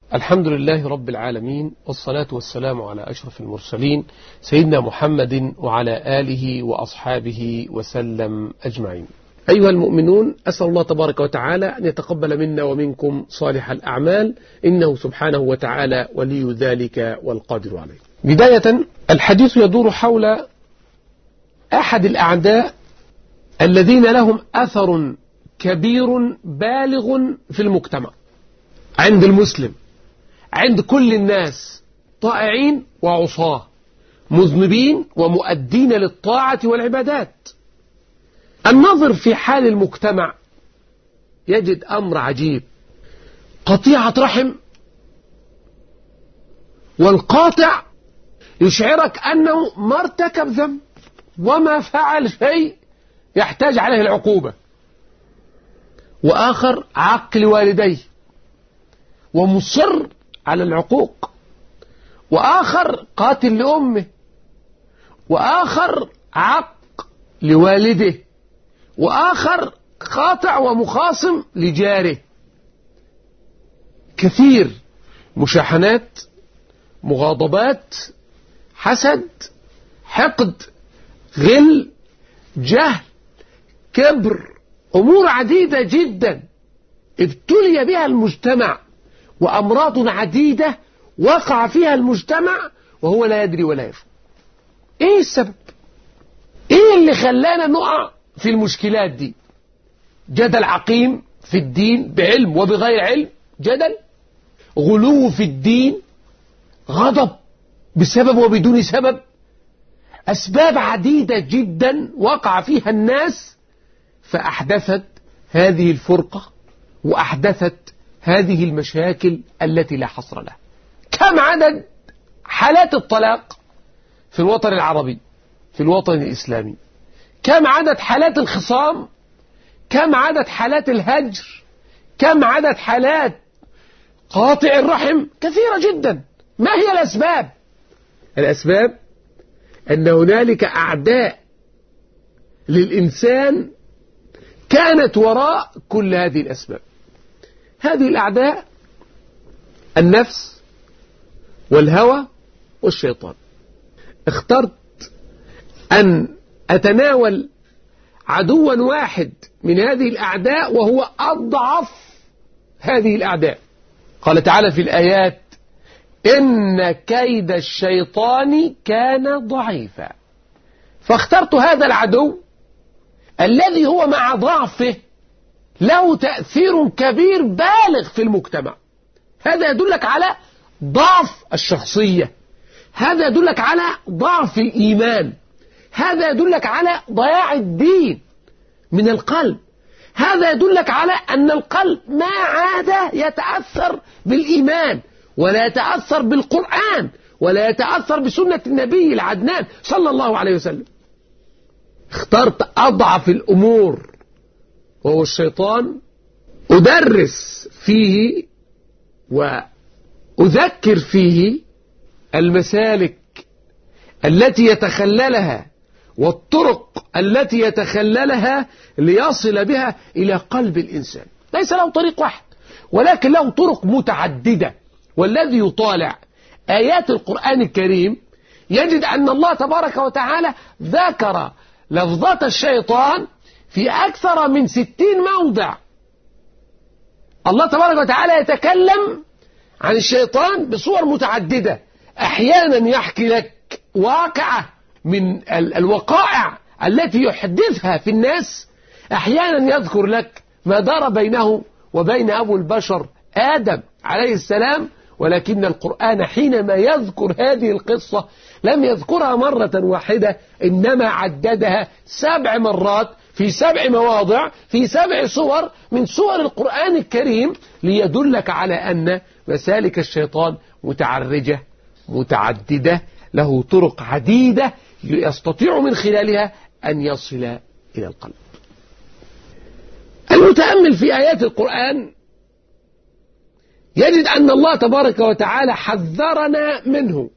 الحمد لله رب العالمين والصلاة والسلام على أشرف المرسلين سيدنا محمد وعلى آله وأصحابه وسلم أجمعين أيها المؤمنون أسأل الله تبارك وتعالى أن يتقبل منا ومنكم صالح الأعمال إنه سبحانه وتعالى ولي ذلك والقادر عليه بداية الحديث يدور حول أحد الأعداء الذين لهم أثر كبير بالغ في المجتمع عند المسلم عند كل الناس طائعين وعصاة مذنبين ومؤدين للطاعة والعبادات النظر في حال المجتمع يجد أمر عجيب قطيعة رحم والقاطع يشعرك أنه ما ارتكب ذنب وما فعل شيء يحتاج عليه العقوبة وآخر عق لوالديه ومصر على العقوق وآخر قاتل لأمه وآخر عق لوالده وآخر قاطع ومخاصم لجاره كثير مشاحنات مغاضبات حسد حقد غل جهل كبر أمور عديدة جدا ابتلي بها المجتمع وأمراض عديدة وقع فيها المجتمع وهو لا يدري ولا يفهم ايه السبب ايه اللي خلانا نقع في المشكلات دي جدل عقيم في الدين بعلم وبغير علم جدل غلو في الدين غضب بسبب وبدون سبب أسباب عديدة جدا وقع فيها الناس فأحدثت هذه الفرقة وأحدثت هذه المشاكل التي لا حصر لها كم عدد حالات الطلاق في الوطن العربي في الوطن الإسلامي كم عدد حالات الخصام كم عدد حالات الهجر كم عدد حالات قاطع الرحم كثيرة جدا ما هي الأسباب الأسباب أن هنالك أعداء للإنسان كانت وراء كل هذه الأسباب هذه الأعداء النفس والهوى والشيطان اخترت أن أتناول عدوا واحد من هذه الأعداء وهو أضعف هذه الأعداء قال تعالى في الآيات إن كيد الشيطان كان ضعيفا فاخترت هذا العدو الذي هو مع ضعفه له تأثير كبير بالغ في المجتمع هذا يدلك على ضعف الشخصية هذا يدلك على ضعف الإيمان هذا يدلك على ضياع الدين من القلب هذا يدلك على أن القلب ما عاد يتأثر بالإيمان ولا يتأثر بالقرآن ولا يتأثر بسنة النبي العدنان صلى الله عليه وسلم اخترت أضعف الأمور وهو الشيطان أدرس فيه وأذكر فيه المسالك التي يتخللها والطرق التي يتخللها ليصل بها إلى قلب الإنسان ليس له طريق واحد ولكن له طرق متعددة والذي يطالع آيات القرآن الكريم يجد أن الله تبارك وتعالى ذكر لفظة الشيطان في أكثر من ستين موضع الله تبارك وتعالى يتكلم عن الشيطان بصور متعددة أحيانا يحكي لك واقعة من الوقائع التي يحدثها في الناس أحيانا يذكر لك ما دار بينه وبين أبو البشر آدم عليه السلام ولكن القرآن حينما يذكر هذه القصة لم يذكرها مرة واحدة إنما عددها سبع مرات في سبع مواضع في سبع صور من صور القرآن الكريم ليدلك على أن مسالك الشيطان متعرجة متعددة له طرق عديدة يستطيع من خلالها أن يصل إلى القلب المتأمل في آيات القرآن يجد أن الله تبارك وتعالى حذرنا منه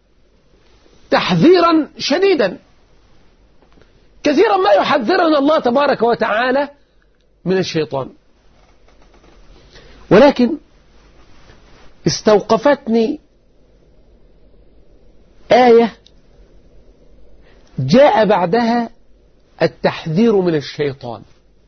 تحذيرا شديدا كثيرا ما يحذرنا الله تبارك وتعالى من الشيطان ولكن استوقفتني آية جاء بعدها التحذير من الشيطان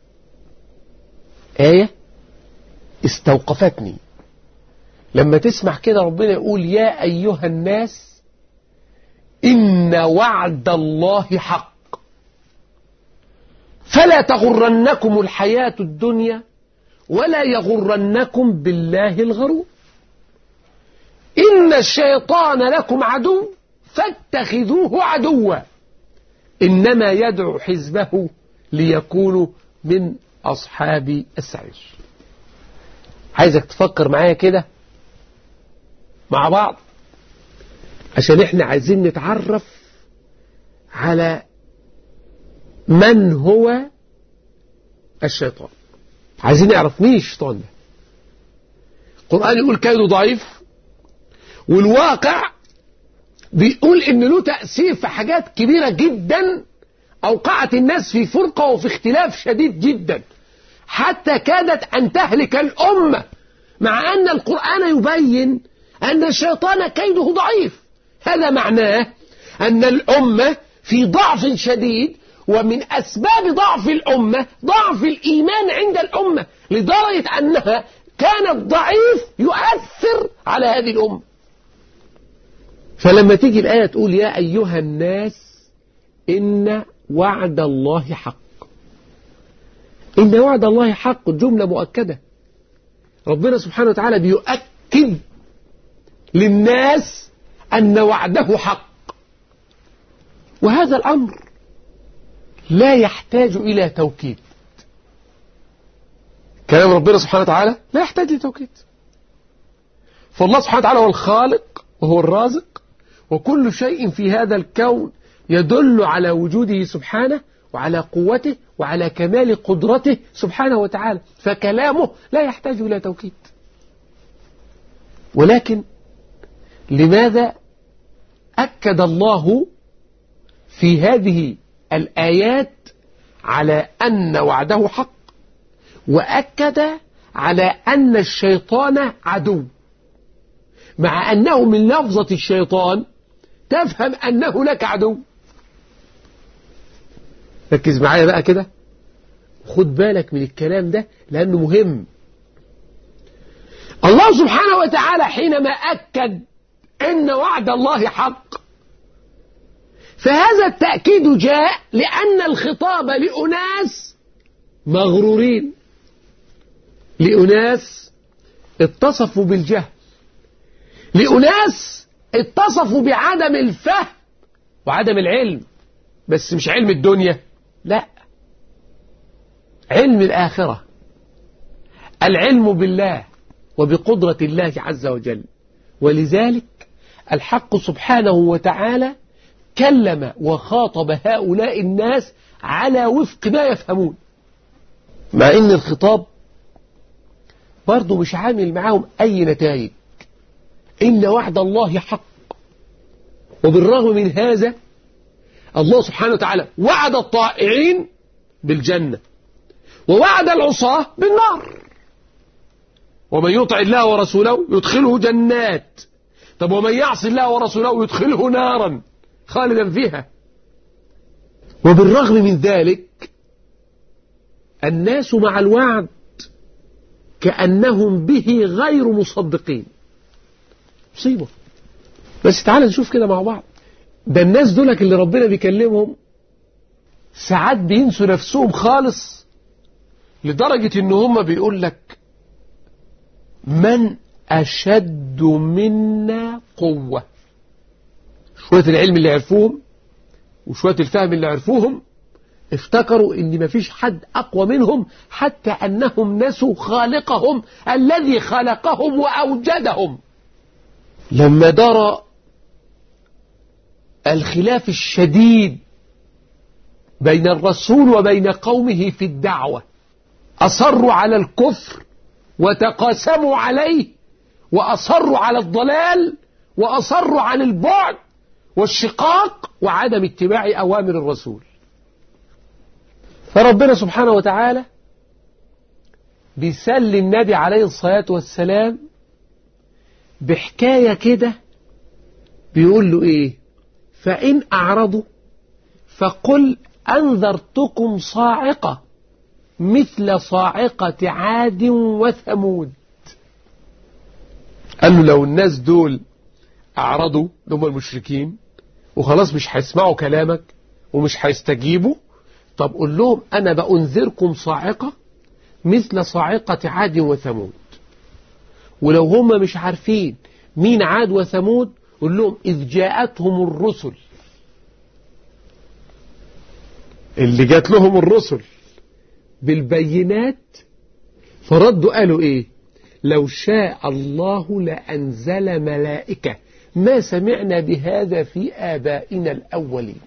آية استوقفتني لما تسمع كده ربنا يقول يا أيها الناس إن وعد الله حق فلا تغرنكم الحياة الدنيا ولا يغرنكم بالله الغرور إن الشيطان لكم عدو فاتخذوه عدوا إنما يدعو حزبه ليكونوا من أصحاب السعير عايزك تفكر معايا كده مع بعض عشان احنا عايزين نتعرف على من هو الشيطان عايزين نعرف مين الشيطان ده القرآن يقول كيده ضعيف والواقع بيقول ان له تأثير في حاجات كبيرة جدا أوقعت الناس في فرقة وفي اختلاف شديد جدا حتى كادت أن تهلك الأمة مع أن القرآن يبين أن الشيطان كيده ضعيف هذا معناه أن الأمة في ضعف شديد ومن أسباب ضعف الأمة ضعف الإيمان عند الأمة لدرجة أنها كان الضعيف يؤثر على هذه الأمة فلما تيجي الآية تقول يا أيها الناس إن وعد الله حق إن وعد الله حق جملة مؤكدة ربنا سبحانه وتعالى بيؤكد للناس أن وعده حق وهذا الأمر لا يحتاج إلى توكيد كلام ربنا سبحانه وتعالى لا يحتاج لتوكيد فالله سبحانه وتعالى هو الخالق وهو الرازق وكل شيء في هذا الكون يدل على وجوده سبحانه وعلى قوته وعلى كمال قدرته سبحانه وتعالى فكلامه لا يحتاج إلى توكيد ولكن لماذا أكد الله في هذه الآيات على أن وعده حق وأكد على أن الشيطان عدو مع أنه من لفظة الشيطان تفهم أنه لك عدو ركز معايا بقى كده خد بالك من الكلام ده لأنه مهم الله سبحانه وتعالى حينما أكد إن وعد الله حق فهذا التأكيد جاء لأن الخطاب لأناس مغرورين لأناس اتصفوا بالجهل لأناس اتصفوا بعدم الفهم وعدم العلم بس مش علم الدنيا لا علم الآخرة العلم بالله وبقدرة الله عز وجل ولذلك الحق سبحانه وتعالى كلم وخاطب هؤلاء الناس على وفق ما يفهمون مع ان الخطاب برضه مش عامل معاهم اي نتائج ان وعد الله حق وبالرغم من هذا الله سبحانه وتعالى وعد الطائعين بالجنة ووعد العصاة بالنار ومن يطع الله ورسوله يدخله جنات طب ومن يعص الله ورسوله يدخله نارا خالدا فيها وبالرغم من ذلك الناس مع الوعد كأنهم به غير مصدقين مصيبة بس تعال نشوف كده مع بعض ده الناس دولك اللي ربنا بيكلمهم ساعات بينسوا نفسهم خالص لدرجة ان هم بيقول لك من أشد منا قوة شوية العلم اللي عرفوهم وشوية الفهم اللي عرفوهم افتكروا ان مفيش حد اقوى منهم حتى انهم نسوا خالقهم الذي خلقهم واوجدهم لما درى الخلاف الشديد بين الرسول وبين قومه في الدعوة أصروا على الكفر وتقاسموا عليه وأصروا على الضلال وأصروا على البعد والشقاق وعدم اتباع أوامر الرسول فربنا سبحانه وتعالى بيسلي النبي عليه الصلاة والسلام بحكاية كده بيقول له ايه فإن أعرضوا فقل أنذرتكم صاعقة مثل صاعقة عاد وثمود قال له لو الناس دول أعرضوا هم المشركين وخلاص مش هيسمعوا كلامك ومش هيستجيبوا طب قول لهم أنا بأنذركم صاعقة مثل صاعقة عاد وثمود ولو هم مش عارفين مين عاد وثمود قول لهم إذ جاءتهم الرسل اللي جات لهم الرسل بالبينات فردوا قالوا ايه لو شاء الله لأنزل ملائكة ما سمعنا بهذا في آبائنا الأولين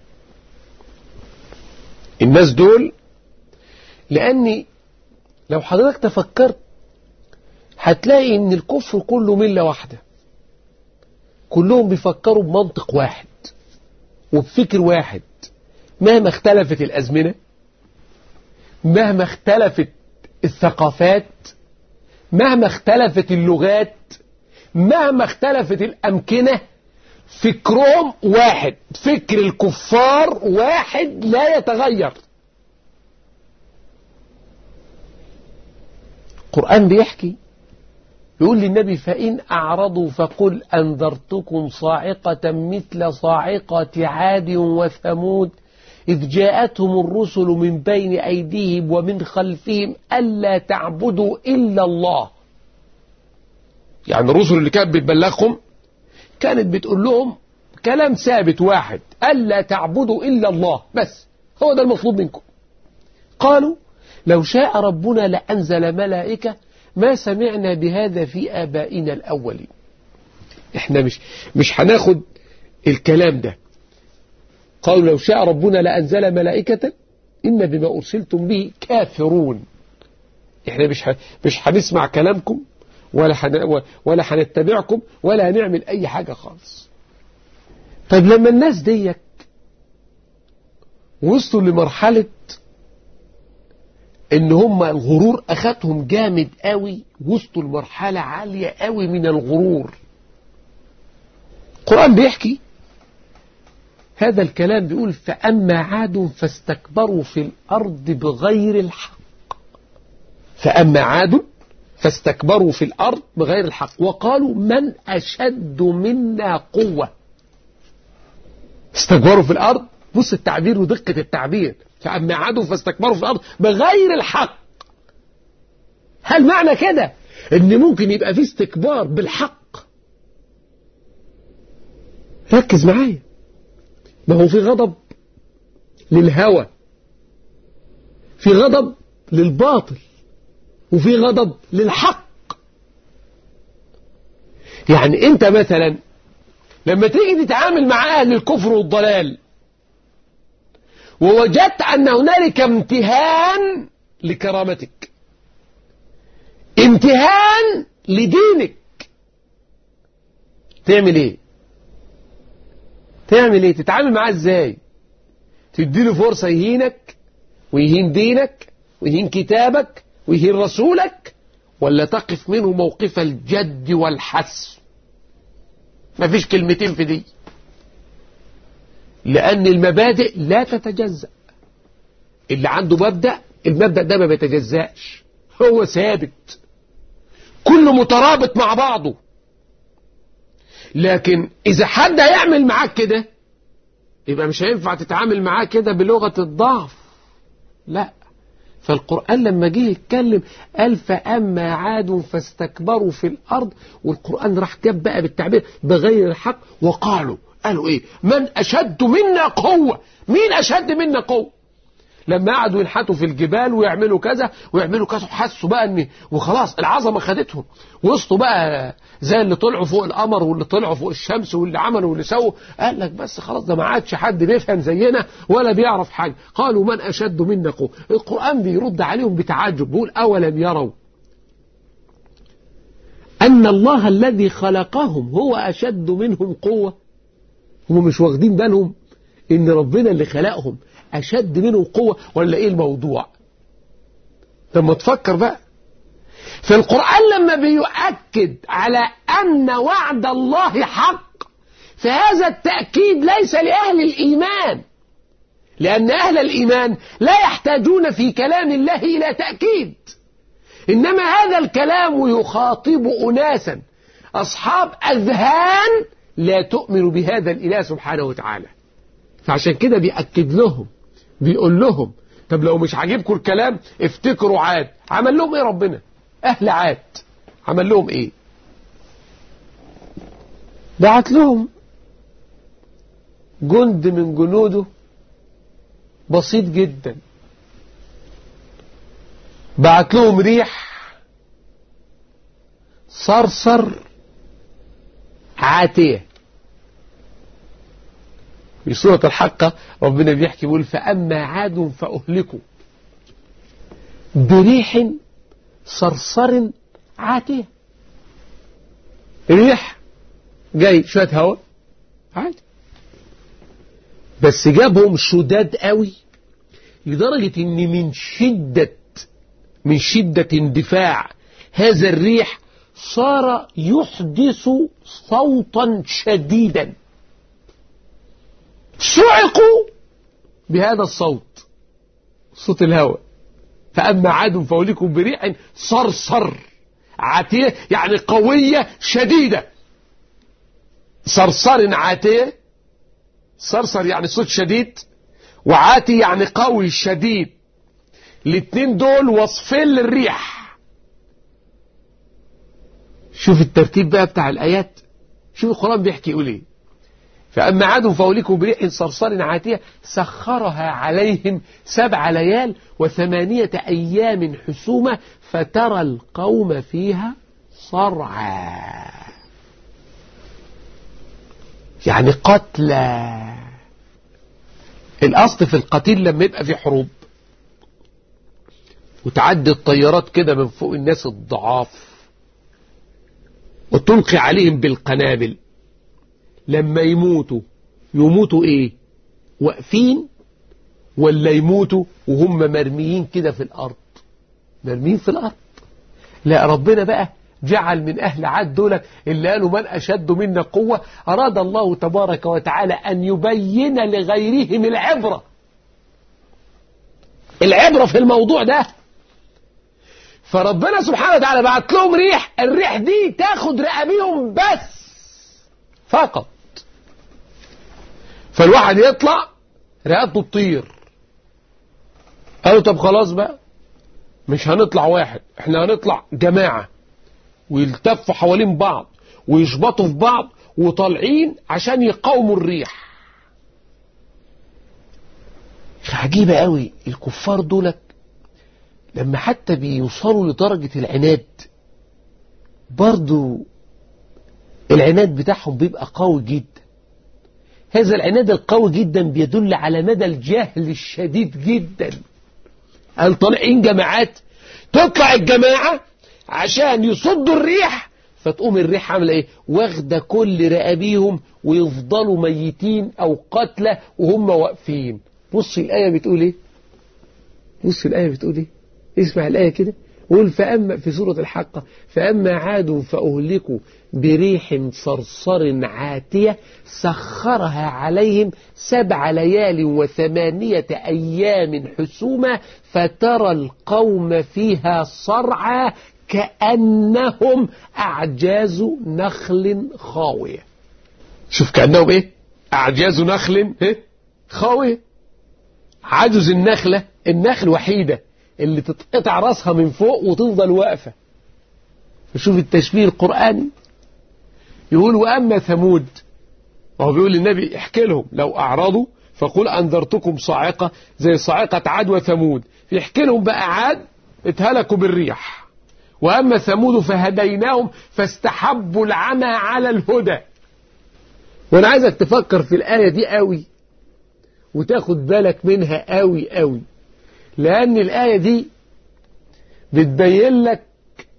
الناس دول لأني لو حضرتك تفكرت هتلاقي ان الكفر كله ملة واحدة كلهم بيفكروا بمنطق واحد وبفكر واحد مهما اختلفت الأزمنة مهما اختلفت الثقافات مهما اختلفت اللغات مهما اختلفت الأمكنة فكرهم واحد فكر الكفار واحد لا يتغير القرآن بيحكي يقول للنبي فإن أعرضوا فقل أنذرتكم صاعقة مثل صاعقة عاد وثمود إذ جاءتهم الرسل من بين أيديهم ومن خلفهم ألا تعبدوا إلا الله يعني الرسل اللي كانت بتبلغهم كانت بتقول لهم كلام ثابت واحد ألا تعبدوا إلا الله بس هو ده المطلوب منكم قالوا لو شاء ربنا لأنزل ملائكة ما سمعنا بهذا في آبائنا الأولين احنا مش مش هناخد الكلام ده قالوا لو شاء ربنا لأنزل ملائكة إن بما أرسلتم به كافرون احنا مش ه... مش هنسمع كلامكم ولا حن... ولا هنتبعكم ولا هنعمل أي حاجة خالص طيب لما الناس ديك وصلوا لمرحلة ان هم الغرور اخدهم جامد قوي وصلوا لمرحلة عالية قوي من الغرور القرآن بيحكي هذا الكلام بيقول فأما عاد فاستكبروا في الأرض بغير الحق فأما عاد فاستكبروا في الأرض بغير الحق وقالوا من أشد منا قوة استكبروا في الأرض بص التعبير ودقة التعبير فأما عادوا فاستكبروا في الأرض بغير الحق هل معنى كده ان ممكن يبقى في استكبار بالحق ركز معايا ما هو في غضب للهوى في غضب للباطل وفي غضب للحق يعني انت مثلا لما تيجي تتعامل مع اهل الكفر والضلال ووجدت ان هنالك امتهان لكرامتك امتهان لدينك تعمل ايه تعمل ايه تتعامل معاه ازاي تديله فرصة يهينك ويهين دينك ويهين كتابك ويهين رسولك ولا تقف منه موقف الجد والحس مفيش كلمتين في دي لأن المبادئ لا تتجزأ اللي عنده مبدأ المبدأ ده ما بيتجزأش هو ثابت كله مترابط مع بعضه لكن إذا حد هيعمل معاك كده يبقى مش هينفع تتعامل معاه كده بلغة الضعف لا فالقرآن لما جه يتكلم قال فأما عاد فاستكبروا في الأرض والقرآن راح جاب بقى بالتعبير بغير الحق وقالوا قالوا ايه من أشد منا قوة مين أشد منا قوة لما قعدوا ينحتوا في الجبال ويعملوا كذا ويعملوا كذا حسوا بقى ان وخلاص العظمه خدتهم وسطوا بقى زي اللي طلعوا فوق القمر واللي طلعوا فوق الشمس واللي عملوا واللي سووا قال لك بس خلاص ده ما عادش حد بيفهم زينا ولا بيعرف حاجه قالوا من اشد منا قوه القران بيرد عليهم بتعجب بيقول اولم يروا ان الله الذي خلقهم هو اشد منهم قوه هم مش واخدين بالهم ان ربنا اللي خلقهم أشد منهم قوة ولا إيه الموضوع لما تفكر بقى في القرآن لما بيؤكد على أن وعد الله حق فهذا التأكيد ليس لأهل الإيمان لأن أهل الإيمان لا يحتاجون في كلام الله إلى تأكيد إنما هذا الكلام يخاطب أناسا أصحاب أذهان لا تؤمن بهذا الإله سبحانه وتعالى فعشان كده بيأكد لهم بيقول لهم طب لو مش عاجبكم الكلام افتكروا عاد عمل لهم ايه ربنا اهل عاد عمل لهم ايه بعت لهم جند من جنوده بسيط جدا بعت لهم ريح صرصر عاتية في سورة الحقة ربنا بيحكي يقول فأما عاد فأهلكوا بريح صرصر عاتية ريح جاي شوية هواء عادي بس جابهم شداد قوي لدرجة ان من شدة من شدة اندفاع هذا الريح صار يحدث صوتا شديدا صعقوا بهذا الصوت صوت الهواء فأما عاد فأوليكم بريح صرصر عاتية يعني قوية شديدة صرصر عاتية صرصر يعني صوت شديد وعاتي يعني قوي شديد الاتنين دول وصفين للريح شوف الترتيب بقى بتاع الآيات شوف القرآن بيحكي يقول ايه فأما عاد فأوليكم بريح صرصر عاتية سخرها عليهم سبع ليال وثمانية أيام حسومة فترى القوم فيها صرعا يعني قتلى الأصل في القتيل لما يبقى في حروب وتعدي الطيارات كده من فوق الناس الضعاف وتلقي عليهم بالقنابل لما يموتوا يموتوا ايه واقفين ولا يموتوا وهم مرميين كده في الارض مرميين في الارض لا ربنا بقى جعل من أهل عاد دول اللي قالوا من أشد منا قوة أراد الله تبارك وتعالى أن يبين لغيرهم العبرة العبرة في الموضوع ده فربنا سبحانه وتعالى بعت لهم ريح الريح دي تاخد رقابيهم بس فقط فالواحد يطلع رقبته تطير قالوا طب خلاص بقى مش هنطلع واحد احنا هنطلع جماعة ويلتفوا حوالين بعض ويشبطوا في بعض وطالعين عشان يقاوموا الريح عجيبة قوي الكفار دولت لما حتى بيوصلوا لدرجة العناد برضو العناد بتاعهم بيبقى قوي جدا هذا العناد القوي جدا بيدل على مدى الجهل الشديد جدا قال طالعين جماعات تطلع الجماعة عشان يصدوا الريح فتقوم الريح عامله ايه واخده كل رقابيهم ويفضلوا ميتين او قتلى وهم واقفين بص الايه بتقول ايه بص الايه بتقول ايه اسمع الايه كده قول فأما في سورة الحقة فأما عاد فأهلكوا بريح صرصر عاتية سخرها عليهم سبع ليال وثمانية أيام حسوما فترى القوم فيها صرعى كأنهم أعجاز نخل خاوية شوف كأنهم إيه أعجاز نخل إيه؟ خاوية عجز النخلة النخل وحيدة اللي تتقطع راسها من فوق وتفضل واقفة شوف التشبيه القرآني يقول وأما ثمود وهو بيقول للنبي احكي لهم لو أعرضوا فقل أنذرتكم صاعقة زي صاعقة عاد وثمود يحكي لهم بقى عاد اتهلكوا بالريح وأما ثمود فهديناهم فاستحبوا العمى على الهدى وأنا عايزك تفكر في الآية دي قوي وتاخد بالك منها قوي قوي لأن الآية دي بتبين لك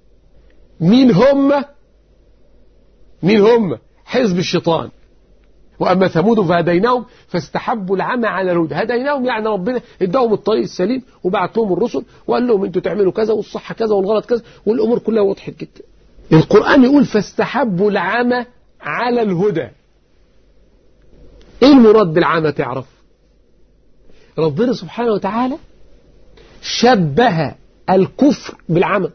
مين هم مين هم حزب الشيطان وأما ثمود فهديناهم فاستحبوا العمى على الهدى هديناهم يعني ربنا اداهم الطريق السليم وبعت لهم الرسل وقال لهم انتوا تعملوا كذا والصح كذا والغلط كذا والأمور كلها وضحت جدا القرآن يقول فاستحبوا العمى على الهدى ايه المراد بالعمى تعرف ربنا سبحانه وتعالى شبه الكفر بالعمى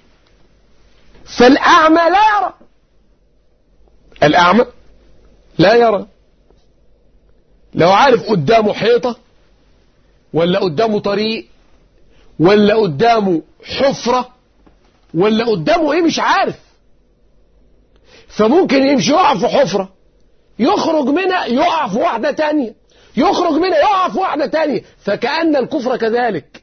فالأعمى لا يرى الأعمى لا يرى لو عارف قدامه حيطة ولا قدامه طريق ولا قدامه حفرة ولا قدامه ايه مش عارف فممكن يمشي يقع في حفرة يخرج منها يقع في واحدة تانية يخرج منها يقع في واحدة تانية فكأن الكفر كذلك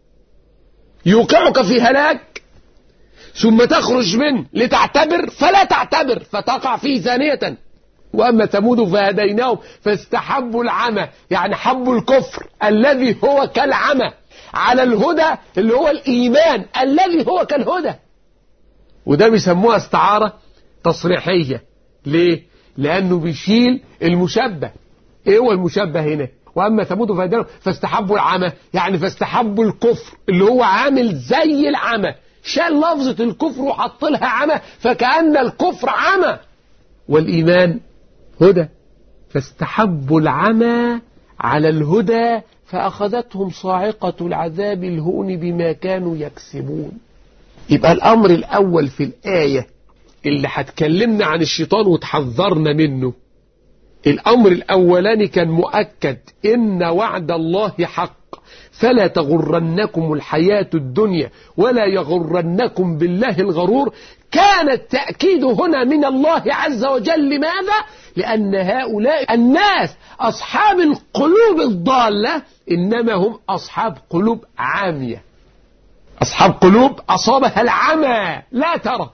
يوقعك في هلاك ثم تخرج منه لتعتبر فلا تعتبر فتقع فيه ثانية وأما ثمود فهديناهم فاستحبوا العمى يعني حبوا الكفر الذي هو كالعمى على الهدى اللي هو الإيمان الذي هو كالهدى وده بيسموها استعارة تصريحية ليه؟ لأنه بيشيل المشبه إيه هو المشبه هنا؟ وأما ثمود فهديناهم فاستحبوا العمى يعني فاستحبوا الكفر اللي هو عامل زي العمى شال لفظة الكفر وحط لها عمى فكأن الكفر عمى والإيمان هدى فاستحبوا العمى على الهدى فأخذتهم صاعقة العذاب الهون بما كانوا يكسبون يبقى الأمر الأول في الآية اللي هتكلمنا عن الشيطان وتحذرنا منه الأمر الأولاني كان مؤكد إن وعد الله حق فلا تغرنكم الحياة الدنيا ولا يغرنكم بالله الغرور كان التأكيد هنا من الله عز وجل لماذا؟ لأن هؤلاء الناس أصحاب القلوب الضالة إنما هم أصحاب قلوب عامية أصحاب قلوب أصابها العمى لا ترى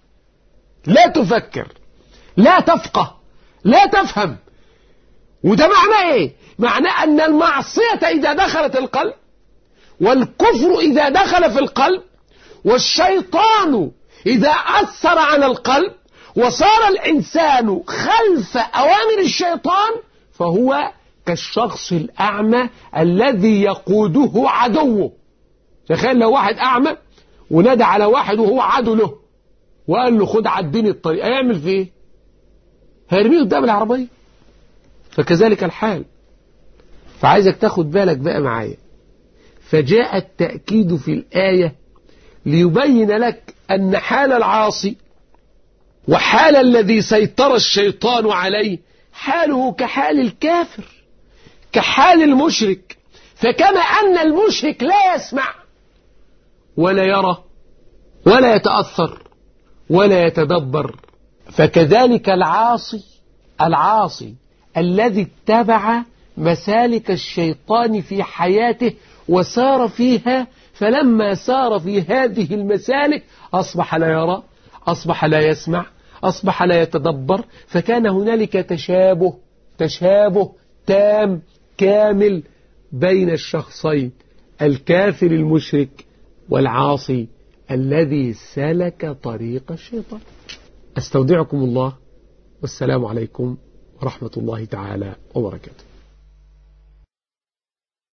لا تفكر لا تفقه لا تفهم وده معناه ايه معناه ان المعصية اذا دخلت القلب والكفر اذا دخل في القلب والشيطان اذا اثر على القلب وصار الانسان خلف اوامر الشيطان فهو كالشخص الاعمى الذي يقوده عدوه تخيل لو واحد اعمى ونادى على واحد وهو عدو له وقال له خد عدني الطريق هيعمل فيه ايه هيرميه قدام العربيه فكذلك الحال فعايزك تاخد بالك بقى معايا فجاء التأكيد في الآية ليبين لك أن حال العاصي وحال الذي سيطر الشيطان عليه حاله كحال الكافر كحال المشرك فكما أن المشرك لا يسمع ولا يرى ولا يتأثر ولا يتدبر فكذلك العاصي العاصي الذي اتبع مسالك الشيطان في حياته وسار فيها فلما سار في هذه المسالك أصبح لا يرى أصبح لا يسمع أصبح لا يتدبر فكان هنالك تشابه تشابه تام كامل بين الشخصين الكافر المشرك والعاصي الذي سلك طريق الشيطان استودعكم الله والسلام عليكم ورحمة الله تعالى وبركاته